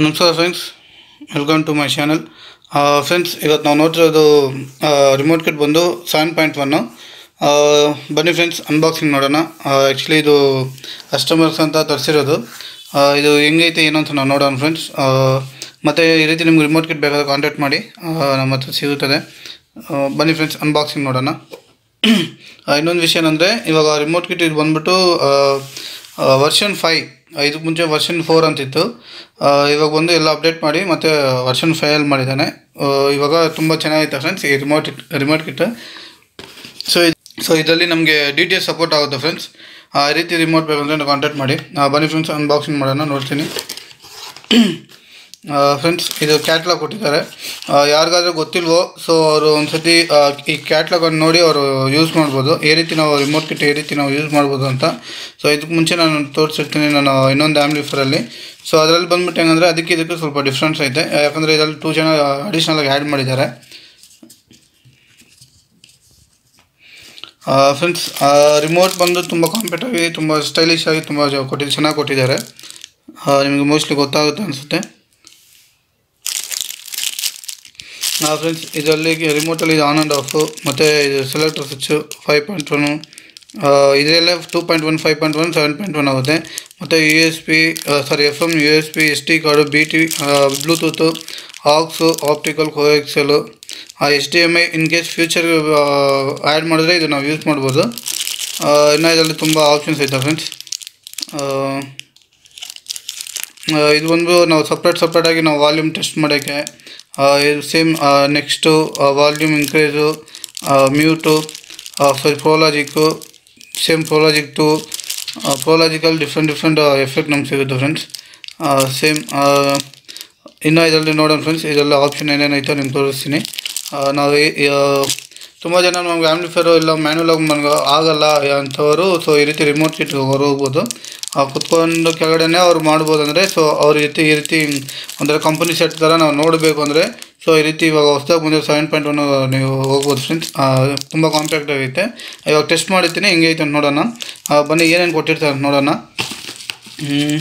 ನಮಸ್ಕಾರ friends welcome to my channel friends ಇವತ್ತು ನಾವು ನೋಡ್ತಿರೋದು ರಿಮೋಟ್ ಕಿಟ್ ಬಂದು ಸೆವೆನ್ ಪಾಯಿಂಟ್ ಒನ್ನು ಬನ್ನಿ ಫ್ರೆಂಡ್ಸ್ ಅನ್ಬಾಕ್ಸಿಂಗ್ ನೋಡೋಣ ಆ್ಯಕ್ಚುಲಿ ಇದು ಕಸ್ಟಮರ್ಸ್ ಅಂತ ತರಿಸಿರೋದು ಇದು ಹೆಂಗೈತೆ ಏನು ಅಂತ ನಾವು ನೋಡೋಣ ಫ್ರೆಂಡ್ಸ್ ಮತ್ತು ಈ ರೀತಿ ನಿಮ್ಗೆ ರಿಮೋಟ್ ಕಿಟ್ ಬೇಕಾದ್ರೆ ಕಾಂಟ್ಯಾಕ್ಟ್ ಮಾಡಿ ಆ, ನಮ್ಮ ಹತ್ರ ಸಿಗುತ್ತದೆ ಆ, ಬನ್ನಿ ಫ್ರೆಂಡ್ಸ್ ಅನ್ಬಾಕ್ಸಿಂಗ್ ನೋಡೋಣ ಆ, ಇನ್ನೊಂದು ವಿಷಯ ಏನಂದರೆ ಇವಾಗ ರಿಮೋಟ್ ಕಿಟ್ ಇದು ಬಂದ್ಬಿಟ್ಟು ವರ್ಷನ್ ಫೈ ಇದಕ್ಕೆ ಮುಂಚೆ ವರ್ಷನ್ ಫೋರ್ ಅಂತಿತ್ತು ಆ, ಇವಾಗ ಬಂದು ಎಲ್ಲ ಅಪ್ಡೇಟ್ ಮಾಡಿ ಮತ್ತು ವರ್ಷನ್ ಫೈವಲ್ಲಿ ಮಾಡಿದ್ದಾನೆ ಆ, ಇವಾಗ ತುಂಬ ಚೆನ್ನಾಗೈತೆ ಫ್ರೆಂಡ್ಸ್ ಈ ರಿಮೋಟ್ ರಿಮೋಟ್ ಕಿಟ್ ಸೊ ಇದು ಸೊ ಇದರಲ್ಲಿ ನಮಗೆ ಡಿ ಟಿ ಎಸ್ ಸಪೋರ್ಟ್ ಆಗುತ್ತೆ ಫ್ರೆಂಡ್ಸ್ ಆ ರೀತಿ ರಿಮೋಟ್ ಬೇಕಂದ್ರೆ ಕಾಂಟ್ಯಾಕ್ಟ್ ಮಾಡಿ ಆ, ಬನ್ನಿ ಫ್ರೆಂಡ್ಸ್ ಅನ್ಬಾಕ್ಸಿಂಗ್ ಮಾಡೋಣ ನೋಡ್ತೀನಿ ಫ್ರೆಂಡ್ಸ್ ಇದು ಕ್ಯಾಟ್ಲಾಗ್ ಕೊಟ್ಟಿದ್ದಾರೆ ಆ, ಯಾರಿಗಾದ್ರೂ ಗೊತ್ತಿಲ್ವೋ ಸೊ ಅವರು ಒಂದ್ಸತಿ ಆ, ಈ ಕ್ಯಾಟ್ಲಾಗನ್ನು ನೋಡಿ ಅವರು ಯೂಸ್ ಮಾಡ್ಬೋದು ಈ ರೀತಿ ನಾವು ರಿಮೋಟ್ ಕಿಟ್ ಈ ರೀತಿ ನಾವು ಯೂಸ್ ಮಾಡ್ಬೋದು ಅಂತ ಸೊ ಇದಕ್ಕೆ ಮುಂಚೆ ನಾನು ತೋರಿಸಿರ್ತೀನಿ ನಾನು ಇನ್ನೊಂದು ಆ್ಯಮ್ಲಿಫರಲ್ಲಿ ಸೊ ಅದರಲ್ಲಿ ಬಂದ್ಬಿಟ್ಟು ಹೆಂಗಂದರೆ ಅದಕ್ಕೆ ಇದಕ್ಕೆ ಸ್ವಲ್ಪ ಡಿಫ್ರೆನ್ಸ್ ಐತೆ ಯಾಕಂದರೆ ಇದರಲ್ಲಿ ಟೂ ಜನ ಅಡಿಷ್ನಲಾಗಿ ಆ್ಯಡ್ ಮಾಡಿದ್ದಾರೆ ಫ್ರೆಂಡ್ಸ್ ರಿಮೋಟ್ ಬಂದು ತುಂಬ ಕಾಂಪ್ಯಾಕ್ಟ್ ಆಗಿ ತುಂಬ ಸ್ಟೈಲಿಶ್ ಆಗಿ ತುಂಬ ಕೊಟ್ಟಿದ್ದು ಚೆನ್ನಾಗಿ ಕೊಟ್ಟಿದ್ದಾರೆ ಆ, ನಿಮಗೆ ಮೋಸ್ಟ್ಲಿ ಗೊತ್ತಾಗುತ್ತೆ ಅನಿಸುತ್ತೆ ಫ್ರೆಂಡ್ಸ್ ಇದರಲ್ಲಿ ರಿಮೋಟಲ್ಲಿ ಇದು ಆನ್ ಆ್ಯಂಡ್ ಆಫು ಮತ್ತು ಇದು selector switch five point one ಇದರಲ್ಲೇ two point one five point one seven point one ಆಗುತ್ತೆ ಮತ್ತು U S P sorry F M U S P S D card B T Bluetooth aux optical coaxial H D M I in case future add ಮಾಡಿದ್ರೆ ಇದು ನಾವು use ಮಾಡ್ಬೋದು ಆ, ಇನ್ನು ಇದರಲ್ಲಿ ತುಂಬ ಆಪ್ಷನ್ಸ್ ಐತೆ ಫ್ರೆಂಡ್ಸ್ ಇದು ಒಂದು ನಾವು ಸಪ್ರೇಟ್ ಸಪ್ರೇಟಾಗಿ ನಾವು ವಾಲ್ಯೂಮ್ ಟೆಸ್ಟ್ ಮಾಡೋಕ್ಕೆ ಇದು same next volume increase mute sorry prologic same prologic to prological different different effect ನಮ್ಗೆ ಸಿಗುತ್ತೆ ಫ್ರೆಂಡ್ಸ್ ಸೇಮ್ ಇನ್ನು ಇದರಲ್ಲಿ ನೋಡೋಣ ಫ್ರೆಂಡ್ಸ್ ಇದೆಲ್ಲ ಆಪ್ಷನ್ ಏನೇನೈತೆ ನಿಮ್ಗೆ ತೋರಿಸ್ತೀನಿ ಆ, ನಾವು ತುಂಬ ಜನ ನಮ್ಗೆ ಆ್ಯಮ್ಲಿಫೈರು ಇಲ್ಲ ಮ್ಯಾನ್ಯಲ್ ಆಗಿ ನಮ್ಗೆ ಆಗಲ್ಲ ಅಂಥವರು ಸೊ ಈ ರೀತಿ ರಿಮೋಟ್ ಕಿಟ್ ಹೊರ ಹೋಗ್ಬೋದು ಆ, ಕುತ್ಕೊಂಡು ಕೆಳಗಡೆನೇ ಅವ್ರು ಮಾಡ್ಬೋದು ಅಂದರೆ ಸೊ ಅವ್ರ ರೀತಿ ಈ ರೀತಿ ಒಂಥರ ಕಂಪನಿ ಸೆಟ್ ಥರ ನಾವು ನೋಡಬೇಕು ಅಂದರೆ ಸೊ ಈ ರೀತಿ ಇವಾಗ ಹೊಸ್ದಾಗಿ ಬಂದಿರೋ ಸೆವೆನ್ ಪಾಯಿಂಟ್ ಒನ್ ನೀವು ಹೋಗ್ಬೋದು ಫ್ರೆಂಡ್ಸ್ ತುಂಬ ಕಾಂಪ್ಯಾಕ್ಟ್ ಆಗೈತೆ ಇವಾಗ ಟೆಸ್ಟ್ ಮಾಡಿರ್ತೀನಿ ಹೆಂಗೈತೆ ಅಂತ ನೋಡೋಣ ಆ, ಬನ್ನಿ ಏನೇನು ಕೊಟ್ಟಿರ್ತಾರೆ ಅಂತ ನೋಡೋಣ ಹ್ಮ್.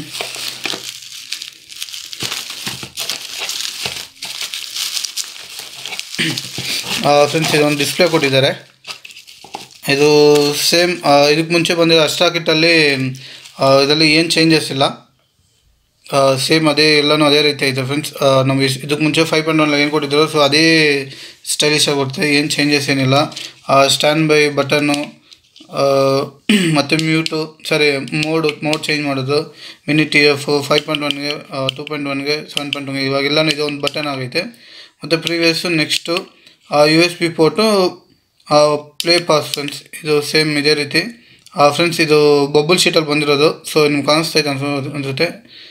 ಫ್ರೆಂಡ್ಸ್ ಇದೊಂದು ಡಿಸ್ಪ್ಲೇ ಕೊಟ್ಟಿದ್ದಾರೆ ಇದು ಸೇಮ್ ಇದಕ್ಕೆ ಮುಂಚೆ ಬಂದಿರೋ ಅಸ್ಟ್ರಾ ಕಿಟ್ಟಲ್ಲಿ ಇದರಲ್ಲಿ ಏನು ಚೇಂಜಸ್ ಇಲ್ಲ ಸೇಮ್ ಅದೇ ಎಲ್ಲನೂ ಅದೇ ರೀತಿ ಐತೆ ಫ್ರೆಂಡ್ಸ್ ನಮಗೆ ಇದಕ್ಕೆ ಮುಂಚೆ ಫೈವ್ ಪಾಯಿಂಟ್ ಒನ್ ಏನು ಕೊಟ್ಟಿದ್ರು ಸೊ ಅದೇ ಸ್ಟೈಲಿಶ್ ಆಗಿ ಬರುತ್ತೆ ಏನು ಚೇಂಜಸ್ ಏನಿಲ್ಲ ಸ್ಟ್ಯಾಂಡ್ ಬೈ ಬಟನ್ನು ಮತ್ತು mute sorry mode mode change ಮಾಡೋದು mini T F five point ಒನ್ಗೆ ಟೂ ಪಾಯಿಂಟ್ ಒನ್ಗೆ ಸೆವೆನ್ ಪಾಯಿಂಟ್ ಒನ್ಗೆ ಇವಾಗೆಲ್ಲನೂ ಇದು ಒಂದು ಬಟನ್ ಆಗೈತೆ ಮತ್ತು previous next U S B port play pause friends ಇದು ಸೇಮ್ ಇದೇ ರೀತಿ ಫ್ರೆಂಡ್ಸ್ ಇದು ಬಬಲ್ ಶೀಟಲ್ಲಿ ಬಂದಿರೋದು ಸೊ ನಿಮ್ಗೆ ಕಾಣಿಸ್ತೈತೆ ಅನ್ಸೋ ಅನಿಸುತ್ತೆ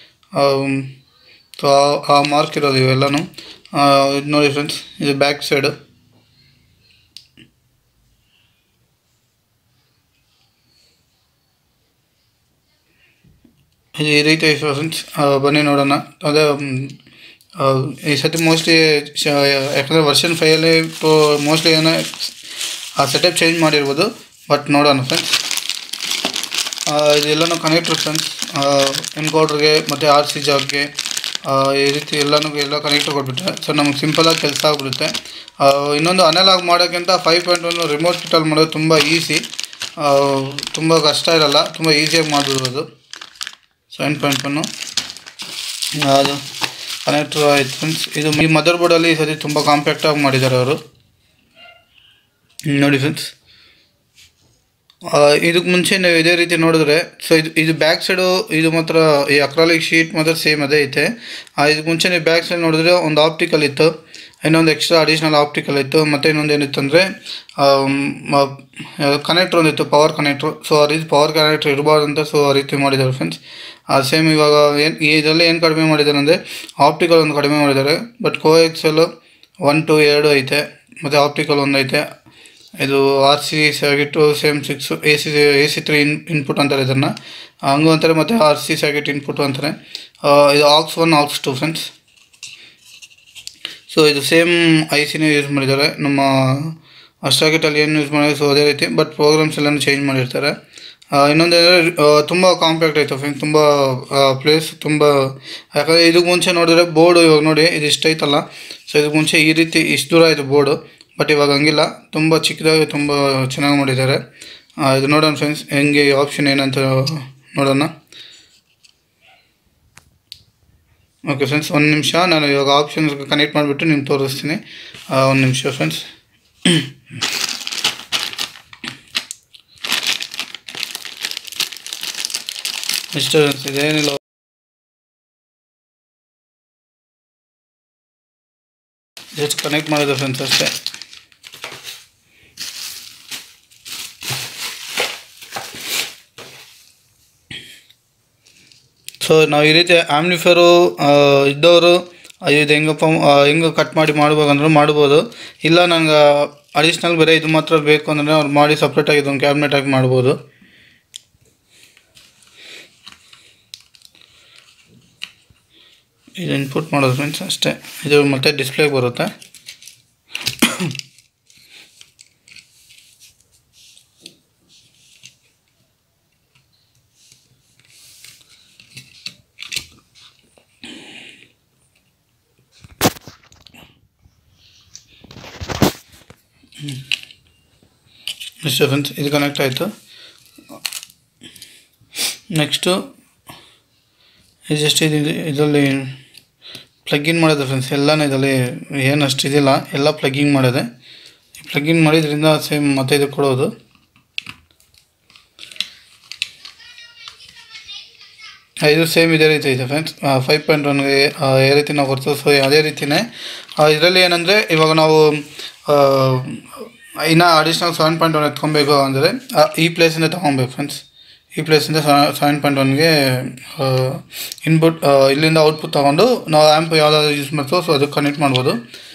ಸೊ ಆ ಮಾರ್ಕ್ ಇರೋದು ಇವೆಲ್ಲನೂ ಆ, ಇದು ನೋಡಿ ಫ್ರೆಂಡ್ಸ್ ಇದು ಬ್ಯಾಕ್ ಸೈಡು ಇದು ಈ ರೀತಿ ಐತೆ ಫ್ರೆಂಡ್ಸ್ ಬನ್ನಿ ನೋಡೋಣ ಅದೇ ಮ್, ಆ, ಈ ಸತಿ ಮೋಸ್ಟ್ಲಿ ಯಾಕಂದರೆ ವರ್ಷನ್ ಫೈಯಲ್ಲಿ ಮೋಸ್ಟ್ಲಿ ಏನೋ ಆ ಸೆಟಪ್ ಚೇಂಜ್ ಮಾಡಿರ್ಬೋದು ಬಟ್ ನೋಡೋಣ ಫ್ರೆಂಡ್ಸ್ ಇದೆಲ್ಲನೂ ಕನೆಕ್ಟ್ರ್ ಫ್ರೆಂಡ್ಸ್ ಎನ್ಕೋಡ್ರಿಗೆ ಮತ್ತು ಆರ್ ಸಿ ಜಾಬ್ಗೆ ಈ ರೀತಿ ಎಲ್ಲನೂ ಎಲ್ಲ ಕನೆಕ್ಟ್ರ್ ಕೊಟ್ಬಿಟ್ರೆ ಸೊ ನಮಗೆ ಸಿಂಪಲಾಗಿ ಕೆಲಸ ಆಗಿಬಿಡುತ್ತೆ ಆ, ಇನ್ನೊಂದು ಅನಲಾಗ್ ಮಾಡೋಕ್ಕಿಂತ ಫೈವ್ ಪಾಯಿಂಟ್ ಒನ್ ರಿಮೋಟ್ ಕಿಟಲ್ಲಿ ಮಾಡೋದು ತುಂಬ ಈಸಿ ತುಂಬ ಕಷ್ಟ ಇರಲ್ಲ ತುಂಬ ಈಸಿಯಾಗಿ ಮಾಡಿಬಿಡ್ಬೋದು ಸೆವೆನ್ ಪಾಯಿಂಟ್ ಒನ್ನು ಅದು ಕನೆಕ್ಟ್ರ್ ಆಯ್ತು ಫ್ರೆಂಡ್ಸ್ ಇದು ಈ ಮದರ್ ಬೋರ್ಡಲ್ಲಿ ಈ ಸತಿ ತುಂಬ ಕಾಂಪ್ಯಾಕ್ಟಾಗಿ ಮಾಡಿದ್ದಾರೆ ಅವರು ನೋಡಿ ಫ್ರೆಂಡ್ಸ್ ಇದಕ್ಕೆ ಮುಂಚೆ ನೀವು ಇದೇ ರೀತಿ ನೋಡಿದ್ರೆ ಸೊ ಇದು ಇದು ಬ್ಯಾಕ್ ಸೈಡು ಇದು ಮಾತ್ರ ಈ ಅಕ್ರಾಲಿಕ್ ಶೀಟ್ ಮಾತ್ರ ಸೇಮ್ ಅದೇ ಐತೆ ಇದಕ್ಕೆ ಮುಂಚೆ ನೀವು ಬ್ಯಾಕ್ ಸೈಡ್ ನೋಡಿದ್ರೆ ಒಂದು ಆಪ್ಟಿಕಲ್ ಇತ್ತು ಇನ್ನೊಂದು ಎಕ್ಸ್ಟ್ರಾ ಅಡಿಷ್ನಲ್ ಆಪ್ಟಿಕಲ್ ಇತ್ತು ಮತ್ತು ಇನ್ನೊಂದು ಏನಿತ್ತು ಅಂದರೆ ಕನೆಕ್ಟ್ರ್ ಒಂದಿತ್ತು ಪವರ್ ಕನೆಕ್ಟ್ರು ಸೊ ಆ ರೀತಿ ಪವರ್ ಕನೆಕ್ಟ್ರ್ ಇರಬಾರ್ದು ಅಂತ ಸೊ ಆ ರೀತಿ ಮಾಡಿದ್ದಾರೆ ಫ್ರೆಂಡ್ಸ್ ಸೇಮ್ ಇವಾಗ ಏನು ಇದರಲ್ಲಿ ಏನು ಕಡಿಮೆ ಮಾಡಿದ್ದಾರೆ ಅಂದರೆ ಆಪ್ಟಿಕಲ್ ಒಂದು ಕಡಿಮೆ ಮಾಡಿದ್ದಾರೆ but coaxial one to ಎರಡು ಐತೆ ಮತ್ತು ಆಪ್ಟಿಕಲ್ ಒಂದು ಐತೆ ಇದು ಆರ್ ಸಿ ಸ್ಯಾಗಿಟ್ಟು same six A C A C three in input ಅಂತಾರೆ ಇದನ್ನು ಹಂಗೂ ಅಂತಾರೆ ಮತ್ತು ಆರ್ ಸಿ ಸ್ಯಾಗಿಟ್ ಇನ್ಪುಟ್ ಅಂತಾರೆ ಆ, ಇದು aux one aux two friends so ಇದು ಸೇಮ್ ಐ ಸಿನೇ ಯೂಸ್ ಮಾಡಿದ್ದಾರೆ ನಮ್ಮ ಅಷ್ಟಾಗಿಟ್ಟಲ್ಲಿ ಏನು ಯೂಸ್ ಮಾಡಿದ್ರೆ ಸೊ ಅದೇ ರೀತಿ ಬಟ್ ಪ್ರೋಗ್ರಾಮ್ಸ್ ಎಲ್ಲನೂ ಚೇಂಜ್ ಮಾಡಿರ್ತಾರೆ ಇನ್ನೊಂದೇನೆಂದರೆ ತುಂಬ ಕಾಂಪ್ಯಾಕ್ಟ್ ಆಯಿತು ಫ್ರೆಂಡ್ಸ್ ತುಂಬ ಪ್ಲೇಸ್ ತುಂಬ ಯಾಕಂದರೆ ಇದಕ್ಕೆ ಮುಂಚೆ ನೋಡಿದ್ರೆ ಬೋರ್ಡು ಇವಾಗ ನೋಡಿ ಇದು ಇಷ್ಟು ಐತಲ್ಲ ಸೊ ಇದಕ್ಕೆ ಮುಂಚೆ ಈ ರೀತಿ ಇಷ್ಟು ದೂರ ಆಯಿತು ಬೋರ್ಡು ಬಟ್ ಇವಾಗ ಹಂಗಿಲ್ಲ ತುಂಬ ಚಿಕ್ಕದಾಗಿ ತುಂಬ ಚೆನ್ನಾಗಿ ಮಾಡಿದ್ದಾರೆ ಆ, ಇದು ನೋಡೋಣ ಫ್ರೆಂಡ್ಸ್ ಹೆಂಗೆ ಆಪ್ಷನ್ ಏನಂತ ನೋಡೋಣ ಓಕೆ ಫ್ರೆಂಡ್ಸ್ ಒಂದು ನಿಮಿಷ ನಾನು ಇವಾಗ ಆಪ್ಷನ್ಸ್ ಕನೆಕ್ಟ್ ಮಾಡಿಬಿಟ್ಟು ನಿಮ್ಗೆ ತೋರಿಸ್ತೀನಿ ಒಂದು ನಿಮಿಷ ಫ್ರೆಂಡ್ಸ್ ಇಷ್ಟು ಇದೇನಿಲ್ಲ ಜಸ್ಟ್ ಕನೆಕ್ಟ್ ಮಾಡಿದೆ ಫ್ರೆಂಡ್ಸ್ ಅಷ್ಟೇ ಸೊ ನಾವು ಈ ರೀತಿ ಆಮ್ನಿಫರು ಇದ್ದವರು ಇದು ಹೆಂಗಪ್ಪ ಆ, ಹೆಂಗೆ ಕಟ್ ಮಾಡಿ ಮಾಡ್ಬೇಕಂದ್ರೆ ಮಾಡ್ಬೋದು ಇಲ್ಲ ನಂಗೆ ಅಡಿಷ್ನಲ್ ಬೇರೆ ಇದು ಮಾತ್ರ ಬೇಕು ಅಂದರೆ ಅವ್ರು ಮಾಡಿ ಸಪ್ರೇಟಾಗಿ ಇದೊಂದು ಕ್ಯಾಬಿನೆಟ್ ಆಗಿ ಮಾಡ್ಬೋದು ಇದು ಇನ್ಪುಟ್ ಮಾಡೋದು ಫ್ರೆಂಡ್ಸ್ ಅಷ್ಟೇ ಇದು ಮತ್ತೆ ಡಿಸ್ಪ್ಲೇಗೆ ಬರುತ್ತೆ ಇಷ್ಟೇ ಫ್ರೆಂಡ್ಸ್ ಇದು ಕನೆಕ್ಟ್ ಆಯಿತು ನೆಕ್ಸ್ಟು ಇದು ಜಸ್ಟ್ ಇದು ಇದರಲ್ಲಿ ಪ್ಲಗಿನ್ ಮಾಡಿದೆ ಫ್ರೆಂಡ್ಸ್ ಎಲ್ಲನೂ ಇದರಲ್ಲಿ ಏನು ಅಷ್ಟು ಇದಿಲ್ಲ ಎಲ್ಲ ಪ್ಲಗಿಂಗ್ ಮಾಡಿದೆ ಪ್ಲಗಿನ್ ಮಾಡಿದ್ರಿಂದ ಸೇಮ್ ಮತ್ತೆ ಇದು ಕೊಡೋದು ಆ, ಇದು ಸೇಮ್ ಇದೇ ರೀತಿ ಇದೆ ಫ್ರೆಂಡ್ಸ್ ಫೈವ್ ಪಾಯಿಂಟ್ ಒನ್ಗೆ ಯಾವ ರೀತಿ ನಾವು ಬರ್ತದೆ ಸೊ ಅದೇ ರೀತಿಯೇ ಇದರಲ್ಲಿ ಏನಂದರೆ ಇವಾಗ ನಾವು ಆ, ಇನ್ನು ಅಡಿಷ್ನಲ್ ಸೆವೆನ್ ಪಾಯಿಂಟ್ ಒನ್ ಎತ್ಕೊಬೇಕು ಅಂದರೆ ಆ, ಈ ಪ್ಲೇಸಿಂದ ತೊಗೊಬೇಕು ಫ್ರೆಂಡ್ಸ್ ಈ ಪ್ಲೇಸಿಂದ ಸೆವೆನ್ ಪಾಯಿಂಟ್ ಒನ್ಗೆ ಇನ್ಪುಟ್ ಇಲ್ಲಿಂದ ಔಟ್ಪುಟ್ ತೊಗೊಂಡು ನಾವು ಆ್ಯಂಪ್ ಯಾವುದಾದ್ರು ಯೂಸ್ ಮಾಡ್ತೀವೋ ಸೊ ಅದಕ್ಕೆ ಕನೆಕ್ಟ್ ಮಾಡ್ಬೋದು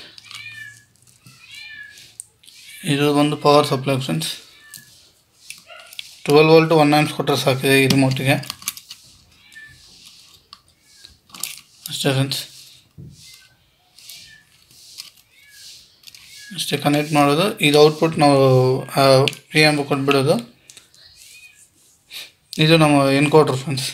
ಇದು ಒಂದು power supply friends twelve volt one amps ಕೊಟ್ಟರೆ ಸಾಕಿದೆ ಇದು ಮಟ್ಟಿಗೆ ಅಷ್ಟೇ ಫ್ರೆಂಡ್ಸ್ ಅಷ್ಟೇ ಕನೆಕ್ಟ್ ಮಾಡೋದು ಇದು ಔಟ್ಪುಟ್ ನಾವು ಪ್ರೀ ಆ್ಯಂಪ್ ಕೊಟ್ಬಿಡೋದು ಇದು ನಮ್ಮ ಎನ್ಕೋಡ್ರ್ ಫ್ರೆಂಡ್ಸ್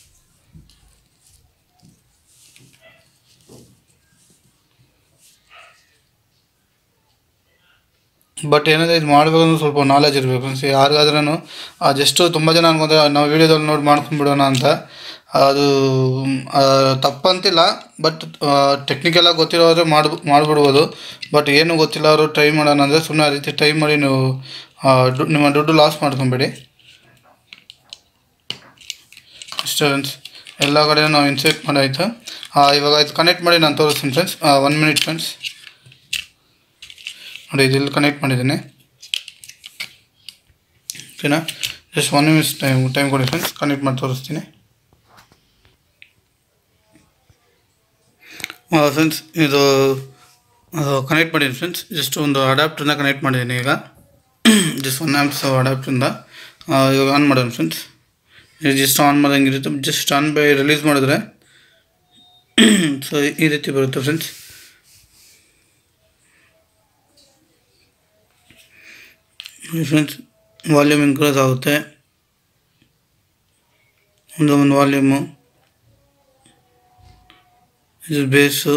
ಬಟ್ ಏನಾದರೆ ಇದು ಮಾಡಬೇಕಂದ್ರೆ ಸ್ವಲ್ಪ ನಾಲೆಜ್ ಇರಬೇಕು ಫ್ರೆಂಡ್ಸ್ ಯಾರಿಗಾದ್ರೂ ಜಸ್ಟು ತುಂಬ ಜನ ಅನ್ಕೊಂತಾರೆ ನಾವು ವೀಡಿಯೋದಲ್ಲಿ ನೋಡಿ ಮಾಡ್ಕೊಂಡ್ಬಿಡೋಣ ಅಂತ ಅದು ಆ, ತಪ್ಪಂತಿಲ್ಲ ಬಟ್ ಟೆಕ್ನಿಕಲಾಗಿ ಗೊತ್ತಿರೋದ್ರೆ ಮಾಡಿ ಮಾಡಿಬಿಡ್ಬೋದು ಬಟ್ ಏನು ಗೊತ್ತಿಲ್ಲ ಅವರು ಟ್ರೈ ಮಾಡೋಣ ಅಂದರೆ ಸುಮ್ಮನೆ ಆ ರೀತಿ ಟ್ರೈ ಮಾಡಿ ನೀವು ಆ, ದು- ನಿಮ್ಮ ದುಡ್ಡು ಲಾಸ್ ಮಾಡ್ಕೊಬೇಡಿ ಅಷ್ಟೇ ಫ್ರೆಂಡ್ಸ್ ಎಲ್ಲ ಕಡೆ ನಾವು ಇನ್ಸೆಟ್ ಮಾಡಾಯ್ತು ಆ, ಇವಾಗ ಇದು ಕನೆಕ್ಟ್ ಮಾಡಿ ನಾನು ತೋರಿಸ್ತೀನಿ ಫ್ರೆಂಡ್ಸ್ ಒನ್ ಮಿನಿಟ್ ಫ್ರೆಂಡ್ಸ್ ನೋಡಿ ಇದೆಲ್ಲ ಕನೆಕ್ಟ್ ಮಾಡಿದ್ದೀನಿ ಓಕೆನಾ just one minutes time time ಕೊಡಿ ಫ್ರೆಂಡ್ಸ್ ಕನೆಕ್ಟ್ ಮಾಡಿ ತೋರಿಸ್ತೀನಿ ಫ್ರೆಂಡ್ಸ್ ಇದು ಕನೆಕ್ಟ್ ಮಾಡಿದ್ದೀನಿ ಫ್ರೆಂಡ್ಸ್ ಜಸ್ಟ್ ಒಂದು ಅಡಾಪ್ಟ್ರನ್ನ ಕನೆಕ್ಟ್ ಮಾಡಿದ್ದೀನಿ ಈಗ ಜಸ್ಟ್ ಒನ್ ಆ್ಯಂಪ್ಸ್ ಅಡಾಪ್ಟ್ರಿಂದ ಇವಾಗ ಆನ್ ಮಾಡೋಣ ಫ್ರೆಂಡ್ಸ್ ಇದು ಜಸ್ಟ್ ಆನ್ ಮಾಡೋಂಗಿರುತ್ತೆ ಜಸ್ಟ್ ಆನ್ ಬೈ ರಿಲೀಸ್ ಮಾಡಿದ್ರೆ ಸೊ ಈ ರೀತಿ ಬರುತ್ತೆ ಫ್ರೆಂಡ್ಸ್ ಫ್ರೆಂಡ್ಸ್ ವಾಲ್ಯೂಮ್ ಇನ್ಕ್ರೀಸ್ ಆಗುತ್ತೆ ಒಂದು ಒಂದು ವಾಲ್ಯೂಮು ಇದು ಬೇಸು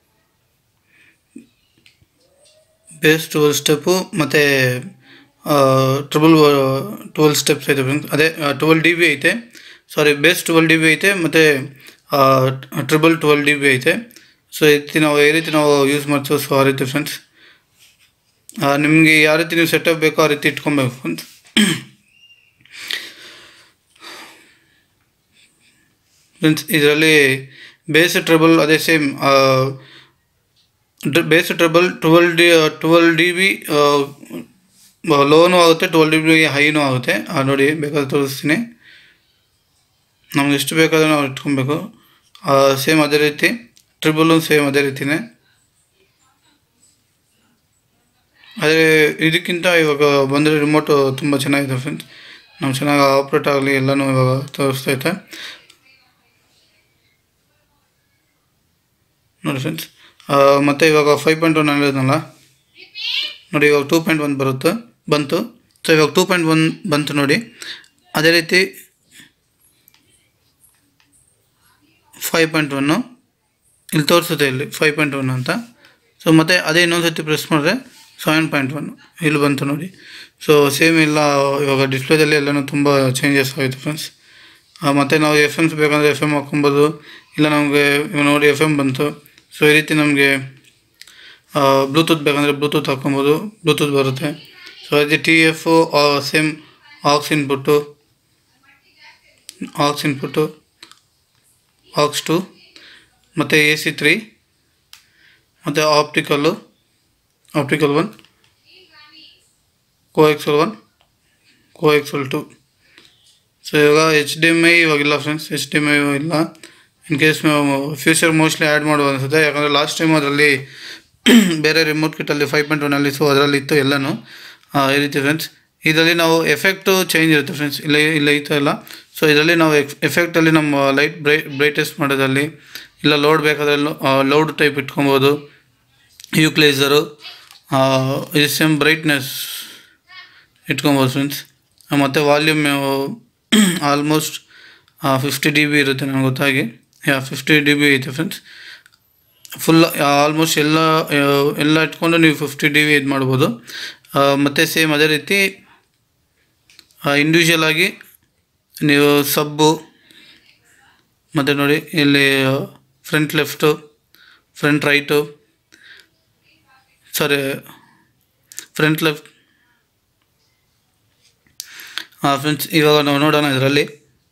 ಬೇಸ್ ಟ್ವೆಲ್ ಸ್ಟೆಪ್ಪು ಮತ್ತು ಟ್ರಿಬಲ್ ಟ್ವೆಲ್ ಸ್ಟೆಪ್ಸ್ ಐತೆ ಫ್ರೆಂಡ್ಸ್ ಅದೇ ಟ್ವೆಲ್ ಡಿ ಬಿ ಐತೆ sorry bass twelve D B ಐತೆ ಮತ್ತು ಟ್ರಿಬಲ್ ಟ್ವೆಲ್ ಡಿ ಬಿ ಐತೆ ಸೊ ಈ ರೀತಿ ನಾವು ಈ ರೀತಿ ನಾವು ಯೂಸ್ ಮಾಡ್ತೀವಿ ಸೊ ಆ ರೀತಿ ಫ್ರೆಂಡ್ಸ್ ನಿಮಗೆ ಯಾವ ರೀತಿ ನೀವು ಸೆಟಪ್ ಬೇಕೋ ಆ ರೀತಿ ಇಟ್ಕೊಬೇಕು ಫ್ರೆಂಡ್ಸ್ ಫ್ರೆಂಡ್ಸ್ ಇದರಲ್ಲಿ ಬೇಸ್ ಟ್ರಬಲ್ ಅದೇ same bass treble twelve D twelve D B low ಆಗುತ್ತೆ ಟ್ವೆಲ್ ಡಿ ಬಿ ಹೈನೂ ಆಗುತ್ತೆ ಆ, ನೋಡಿ ಬೇಕಾದ್ರೆ ತೋರಿಸ್ತೀನಿ ನಮ್ಗೆ ಎಷ್ಟು ಬೇಕಾದ್ರೆ ನಾವು ಇಟ್ಕೊಬೇಕು ಸೇಮ್ ಅದೇ ರೀತಿ ಟ್ರಿಬಲು ಸೇಮ್ ಅದೇ ರೀತಿನೇ ಆದರೆ ಇದಕ್ಕಿಂತ ಇವಾಗ ಬಂದರೆ ರಿಮೋಟು ತುಂಬ ಚೆನ್ನಾಗಿದೆ ಫ್ರೆಂಡ್ಸ್ ನಾವು ಚೆನ್ನಾಗಿ ಆಪ್ರೇಟ್ ಆಗಲಿ ಎಲ್ಲನೂ ಇವಾಗ ತೋರಿಸ್ತೈತೆ ನೋಡಿ ಫ್ರೆಂಡ್ಸ್ ಮತ್ತು ಇವಾಗ ಫೈವ್ ಪಾಯಿಂಟ್ ಒನ್ ಹೇಳಿದ್ನಲ್ಲ ನೋಡಿ ಇವಾಗ ಟೂ ಪಾಯಿಂಟ್ ಒನ್ ಬರುತ್ತೆ ಬಂತು ಸೊ ಇವಾಗ ಟೂ ಪಾಯಿಂಟ್ ಒನ್ ಬಂತು ನೋಡಿ ಅದೇ ರೀತಿ ಫೈವ್ ಪಾಯಿಂಟ್ ಒನ್ನು ಇಲ್ಲಿ ತೋರಿಸುತ್ತೆ ಇಲ್ಲಿ ಫೈವ್ ಪಾಯಿಂಟ್ ಒನ್ ಅಂತ ಸೊ ಮತ್ತು ಅದೇ ಇನ್ನೊಂದು ಸರ್ತಿ ಪ್ರೆಸ್ ಮಾಡಿದ್ರೆ ಸೆವೆನ್ ಪಾಯಿಂಟ್ ಒನ್ ಇಲ್ಲಿ ಬಂತು ನೋಡಿ ಸೊ ಸೇಮ್ ಎಲ್ಲ ಇವಾಗ ಡಿಸ್ಪ್ಲೇದಲ್ಲಿ ಎಲ್ಲನೂ ತುಂಬ ಚೇಂಜಸ್ ಆಯಿತು ಫ್ರೆಂಡ್ಸ್ ಮತ್ತು ನಾವು ಎಫ್ ಎಮ್ಸ್ ಬೇಕಂದರೆ ಎಫ್ ಎಮ್ ಹಾಕೊಬೋದು ಇಲ್ಲ ನಮಗೆ ಇವಾಗ ನೋಡಿ ಎಫ್ ಎಮ್ ಬಂತು ಸೊ ಈ ರೀತಿ ನಮಗೆ ಬ್ಲೂಟೂತ್ ಬೇಕಂದರೆ ಬ್ಲೂಟೂತ್ ಹಾಕೊಬೋದು ಬ್ಲೂಟೂತ್ ಬರುತ್ತೆ ಸೊ ಅದೇ T F same aux input aux input aux two ಮತ್ತು ಎ ಸಿ ತ್ರೀ ಮತ್ತು optical optical one coaxial one coaxial two so ಇವಾಗ ಎಚ್ ಡಿ ಎಮ್ ಐ ಇವಾಗಿಲ್ಲ friends H D M I ಇಲ್ಲ in case future mostly add ಮಾಡುವ ಅನಿಸುತ್ತೆ ಯಾಕಂದರೆ last time ಅದರಲ್ಲಿ ಬೇರೆ ರಿಮೋಟ್ ಕಿಟ್ಟಲ್ಲಿ ಫೈವ್ ಪಾಯಿಂಟ್ ಒನಲ್ಲಿ ಸೊ ಅದರಲ್ಲಿ ಇತ್ತು ಎಲ್ಲನೂ ಆ, ಈ ರೀತಿ ಫ್ರೆಂಡ್ಸ್ ಇದರಲ್ಲಿ ನಾವು ಎಫೆಕ್ಟು ಚೇಂಜ್ ಇರುತ್ತೆ ಫ್ರೆಂಡ್ಸ್ ಇಲ್ಲ ಇಲ್ಲ ಇತ್ತು ಇಲ್ಲ ಸೊ ಇದರಲ್ಲಿ ನಾವು ಎಫ್ ಎಫೆಕ್ಟಲ್ಲಿ ನಮ್ಮ ಲೈಟ್ ಬ್ರೈ ಬ್ರೈಟೆಸ್ಟ್ ಮಾಡೋದಲ್ಲಿ ಇಲ್ಲ ಲೋಡ್ ಬೇಕಾದರೆ ಲೋಡ್ ಟೈಪ್ ಇಟ್ಕೊಬೋದು ಯೂಕ್ಲೇಸರು ಇದು ಸೇಮ್ ಬ್ರೈಟ್ನೆಸ್ ಇಟ್ಕೊಬೋದು ಫ್ರೆಂಡ್ಸ್ ಮತ್ತು volume almost fifty D B ಇರುತ್ತೆ ನನಗೆ ಗೊತ್ತಾಗಿ ಯಾ ಫಿಫ್ಟಿ ಡಿ ಬಿ ಐತೆ ಫ್ರೆಂಡ್ಸ್ ಫುಲ್ ಆಲ್ಮೋಸ್ಟ್ ಎಲ್ಲ ಆ, ಎಲ್ಲ ಇಟ್ಕೊಂಡು ನೀವು ಫಿಫ್ಟಿ ಡಿ ವಿ ಇದು ಮಾಡ್ಬೋದು ಮತ್ತು ಸೇಮ್ ಅದೇ ರೀತಿ ಇಂಡಿವಿಜುವಲ್ ಆಗಿ ನೀವು ಸಬ್ಬು ಮತ್ತು ನೋಡಿ ಇಲ್ಲಿ front left front right sorry front left ಹಾಂ ಫ್ರೆಂಡ್ಸ್ ಇವಾಗ ನಾವು ನೋಡೋಣ ಇದರಲ್ಲಿ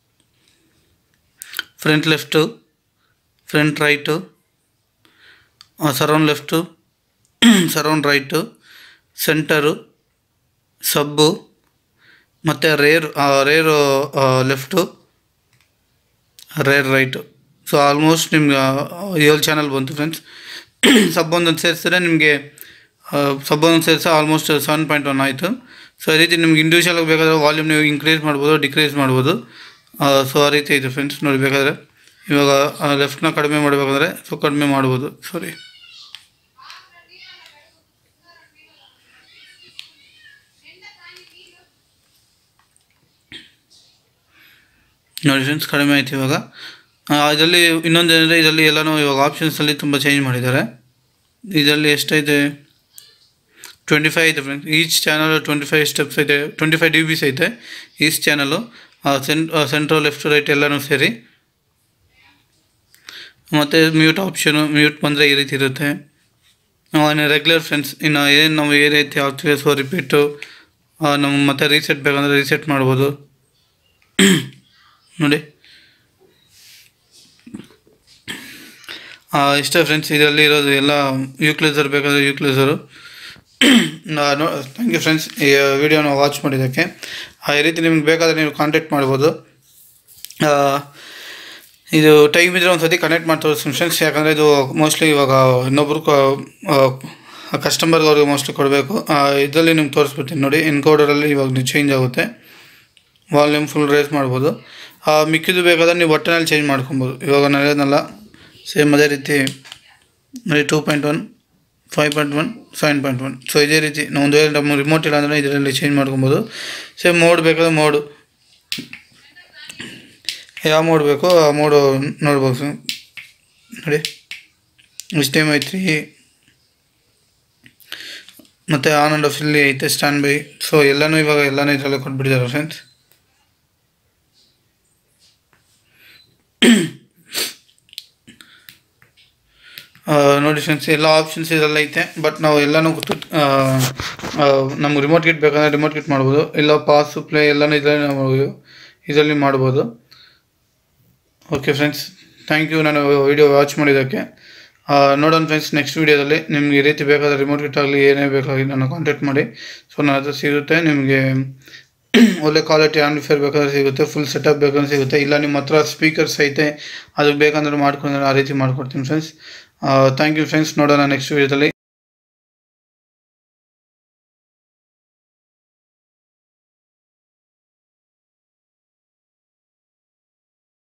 front left front right surround left surround right center sub ಮತ್ತು rear rear left rear right so almost ನಿಮ್ಗೆ ಏಳು ಚಾನಲ್ ಬಂತು ಫ್ರೆಂಡ್ಸ್ ಸಬ್ ಒಂದೊಂದು ಸೇರಿಸಿದ್ರೆ ನಿಮಗೆ ಸಬ್ ಒಂದೊಂದು ಸೇರಿಸಿ ಆಲ್ಮೋಸ್ಟ್ ಸೆವೆನ್ ಪಾಯಿಂಟ್ ಒನ್ ಆಯಿತು ಸೊ ಈ ರೀತಿ ನಿಮ್ಗೆ ಇಂಡಿವಿಜುವಲ್ ಆಗಿ ಬೇಕಾದರೆ ವಾಲ್ಯೂಮ್ ನೀವು ಇನ್ಕ್ರೀಸ್ ಮಾಡ್ಬೋದು ಡಿಕ್ರೀಸ್ ಮಾಡ್ಬೋದು ಸೊ ಆ ರೀತಿ ಇದೆ ಫ್ರೆಂಡ್ಸ್ ನೋಡಿ ಬೇಕಾದರೆ ಇವಾಗ ಲೆಫ್ಟ್ನ ಕಡಿಮೆ ಮಾಡಬೇಕಂದ್ರೆ ಸೊ ಕಡಿಮೆ ಮಾಡ್ಬೋದು ಸಾರಿ ನೋಡಿ ಫ್ರೆಂಡ್ಸ್ ಕಡಿಮೆ ಆಯ್ತು ಇವಾಗ ಆ, ಇದರಲ್ಲಿ ಇನ್ನೊಂದು ಏನಂದರೆ ಇದರಲ್ಲಿ ಎಲ್ಲನೂ ಇವಾಗ ಆಪ್ಷನ್ಸಲ್ಲಿ ತುಂಬ ಚೇಂಜ್ ಮಾಡಿದ್ದಾರೆ ಇದರಲ್ಲಿ ಎಷ್ಟೈತೆ ಟ್ವೆಂಟಿ ಫೈವ್ ಐತೆ friends each channel twenty five steps ಐತೆ ಟ್ವೆಂಟಿ ಫೈವ್ ಡಿ ಬಿಸ್ ಐತೆ each channel cent central left right ಎಲ್ಲನೂ ಸೇರಿ ಮತ್ತು ಮ್ಯೂಟ್ ಆಪ್ಷನು ಮ್ಯೂಟ್ ಬಂದರೆ ಈ ರೀತಿ ಇರುತ್ತೆ ಇನ್ನು ರೆಗ್ಯುಲರ್ ಫ್ರೆಂಡ್ಸ್ ಇನ್ನು ಏನು ನಾವು ಏ ರೀತಿ ಆಗ್ತೀವಿ ಸೊ ರಿಪೀಟು ನಮ್ಮ ಮತ್ತೆ ರೀಸೆಟ್ ಬೇಕಂದರೆ ರೀಸೆಟ್ ಮಾಡ್ಬೋದು ನೋಡಿ ಆ, ಇಷ್ಟೇ ಫ್ರೆಂಡ್ಸ್ ಇದರಲ್ಲಿ ಇರೋದು ಎಲ್ಲ ಯೂಕ್ಲೇಸರ್ ಬೇಕಾದರೆ ಯೂಕ್ಲೇಸರು ನಾನು ಥ್ಯಾಂಕ್ ಯು ಫ್ರೆಂಡ್ಸ್ ಈ ವಿಡಿಯೋನ ವಾಚ್ ಮಾಡಿದ್ದಕ್ಕೆ ಆ, ಈ ರೀತಿ ನಿಮ್ಗೆ ಬೇಕಾದರೆ ನೀವು ಕಾಂಟ್ಯಾಕ್ಟ್ ಮಾಡ್ಬೋದು ಆ, ಇದು ಟೈಮ್ ಇದ್ದರೆ ಒಂದು ಸತಿ ಕನೆಕ್ಟ್ ಮಾಡಿ ತೋರಿಸ್ತೀನಿ ಫ್ರೆಂಡ್ಸ್ ಯಾಕಂದರೆ ಇದು ಮೋಸ್ಟ್ಲಿ ಇವಾಗ ಇನ್ನೊಬ್ರು ಕಸ್ಟಮರ್ಗೆ ಅವ್ರಿಗೆ ಮೋಸ್ಟ್ಲಿ ಕೊಡಬೇಕು ಇದರಲ್ಲಿ ನಿಮ್ಗೆ ತೋರಿಸ್ಬಿಡ್ತೀನಿ ನೋಡಿ ಎನ್ಕೋಡರಲ್ಲಿ ಇವಾಗ ನೀವು ಚೇಂಜ್ ಆಗುತ್ತೆ ವಾಲ್ಯೂಮ್ ಫುಲ್ ರೇಸ್ ಮಾಡ್ಬೋದು ಆ, ಮಿಕ್ಕಿದ್ದು ಬೇಕಾದ್ರೆ ನೀವು ಬಟನಲ್ಲಿ ಚೇಂಜ್ ಮಾಡ್ಕೊಬೋದು ಇವಾಗ ನಾನು ಹೇಳಿದ್ನಲ್ಲ ಸೇಮ್ ಅದೇ ರೀತಿ ನೋಡಿ two point one five point one seven point one so ಇದೇ ರೀತಿ ನಾವು ಒಂದು ವೇಳೆ ನಮ್ಮ ರಿಮೋಟ್ ಇಲ್ಲ ಅಂದರೆ ಇದರಲ್ಲಿ ಚೇಂಜ್ ಮಾಡ್ಕೊಬೋದು ಸೇಮ್ ಮೋಡ್ ಬೇಕಾದ್ರೆ ಮೋಡು ಯಾವ ಮೋಡ್ ಬೇಕೋ ಆ ಮೋಡು ನೋಡ್ಬೋದು ಸರ್ ನೋಡಿ ಇಷ್ಟು ಟೈಮ್ ಐತ್ರಿ ಮತ್ತು ಆನ್ ಆ್ಯಂಡ್ ಆಫ್ ಇಲ್ಲಿ ಐತೆ ಸ್ಟ್ಯಾಂಡ್ ಬೈ ಸೊ ಎಲ್ಲನೂ ಇವಾಗ ಎಲ್ಲನೂ ಇದರಲ್ಲೇ ಕೊಟ್ಬಿಟ್ಟಿದ್ದಾರೆ ಫ್ರೆಂಡ್ಸ್ ಆ, ನೋಡಿ ಫ್ರೆಂಡ್ಸ್ ಎಲ್ಲ ಆಪ್ಷನ್ಸ್ ಇದೆಲ್ಲ ಐತೆ ಬಟ್ ನಾವು ಎಲ್ಲನೂ ಗೊತ್ತು ನಮ್ಗೆ ರಿಮೋಟ್ ಕಿಟ್ ಬೇಕಂದ್ರೆ ರಿಮೋಟ್ ಕಿಟ್ ಮಾಡ್ಬೋದು ಇಲ್ಲ ಪಾಸು ಪ್ಲೇ ಎಲ್ಲನೂ ಇದರಲ್ಲಿ ನಾವು ಇದರಲ್ಲಿ ಮಾಡ್ಬೋದು ಓಕೆ ಫ್ರೆಂಡ್ಸ್ ಥ್ಯಾಂಕ್ ಯು ನಾನು ವಿಡಿಯೋ ವಾಚ್ ಮಾಡಿದ್ದಕ್ಕೆ ಆ, ನೋಡೋಣ ಫ್ರೆಂಡ್ಸ್ ನೆಕ್ಸ್ಟ್ ವೀಡಿಯೋದಲ್ಲಿ ನಿಮ್ಗೆ ಈ ರೀತಿ ಬೇಕಾದರೆ ರಿಮೋಟ್ ಕಿಟ್ ಆಗಲಿ ಏನೇ ಬೇಕಾಗಲಿ ನನ್ನ ಕಾಂಟ್ಯಾಕ್ಟ್ ಮಾಡಿ ಸೊ ನನ್ನ ಹತ್ರ ಸಿಗುತ್ತೆ ನಿಮಗೆ ಒಳ್ಳೆ ಕ್ವಾಲಿಟಿ ಆಂಪ್ಲಿಫೈರ್ ಬೇಕಾದ್ರೆ ಸಿಗುತ್ತೆ ಫುಲ್ ಸೆಟಪ್ ಬೇಕಂದ್ರೆ ಸಿಗುತ್ತೆ ಇಲ್ಲ ನಿಮ್ಮ ಹತ್ರ ಸ್ಪೀಕರ್ಸ್ ಐತೆ ಅದಕ್ಕೆ ಬೇಕಂದ್ರೆ ಮಾಡ್ಕೊಂಡ್ರೆ ಆ ರೀತಿ ಮಾಡ್ಕೊಡ್ತೀನಿ ಫ್ರೆಂಡ್ಸ್ ಥ್ಯಾಂಕ್ ಯು ಫ್ರೆಂಡ್ಸ್ ನೋಡೋಣ ನೆಕ್ಸ್ಟ್ ವೀಡಿಯೋದಲ್ಲಿ